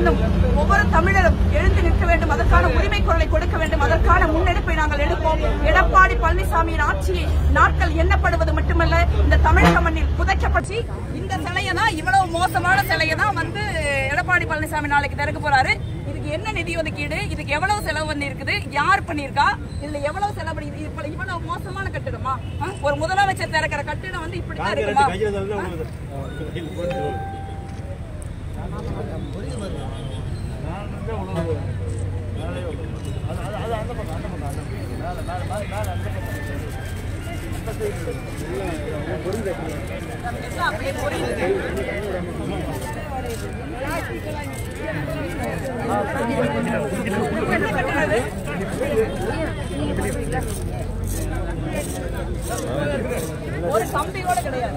பெண்ணும் ஒவ்வொரு தமிழரும் எழுந்து நிற்க வேண்டும் அதற்கான உரிமை குரலை கொடுக்க வேண்டும் அதற்கான முன்னெடுப்பை நாங்கள் எடுப்போம் எடப்பாடி பழனிசாமியின் ஆட்சியை நாட்கள் எண்ணப்படுவது மட்டுமல்ல இந்த தமிழக மண்ணில் புதைக்கப்பட்டு இந்த சிலையை தான் இவ்வளவு மோசமான சிலையை தான் வந்து எடப்பாடி பழனிசாமி நாளைக்கு திறக்க போறாரு இதுக்கு என்ன நிதி ஒதுக்கீடு இதுக்கு எவ்வளவு செலவு பண்ணி இருக்குது யார் பண்ணிருக்கா இதுல எவ்வளவு செலவு பண்ணி இது இப்ப இவ்வளவு மோசமான கட்டிடமா ஆ? ஒரு முதலமைச்சர் திறக்கிற கட்டிடம் வந்து இப்படித்தான் இருக்குமா எல்லாம் அப்படியே புரியுது என்ன கட்டினது ஒரு கம்பி கூட கிடையாது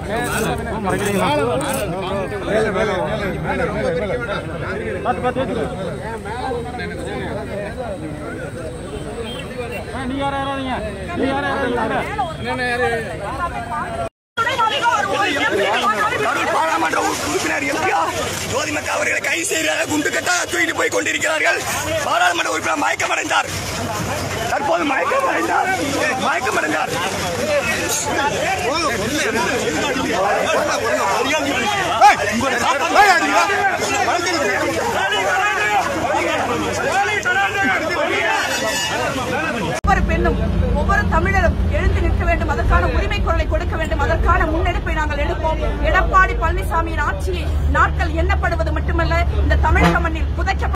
கரூர் பாராளுமன்ற உறுப்பினர் எம்பிஆர் ஜோதிமக்க அவர்களை கைது செய்கிறார் குண்டு கட்டா தூக்கிட்டு போய் கொண்டிருக்கிறார்கள் பாராளுமன்ற உறுப்பினர் மயக்கமடைந்தார் தற்போது மயக்கமடைந்தார் மயக்கமடைந்தார் ஒவ்வொரு பெண்ணும் ஒவ்வொரு தமிழரும் எழுந்து நிற்க வேண்டும் அதற்கான உரிமை குரலை கொடுக்க வேண்டும் அதற்கான முன்னெடுப்பை நாங்கள் எடுப்போம் எடப்பாடி பழனிசாமியின் ஆட்சியை நாட்கள் எண்ணப்படுவது மட்டுமல்ல இந்த தமிழக மண்ணில் புதைக்கப்பட்ட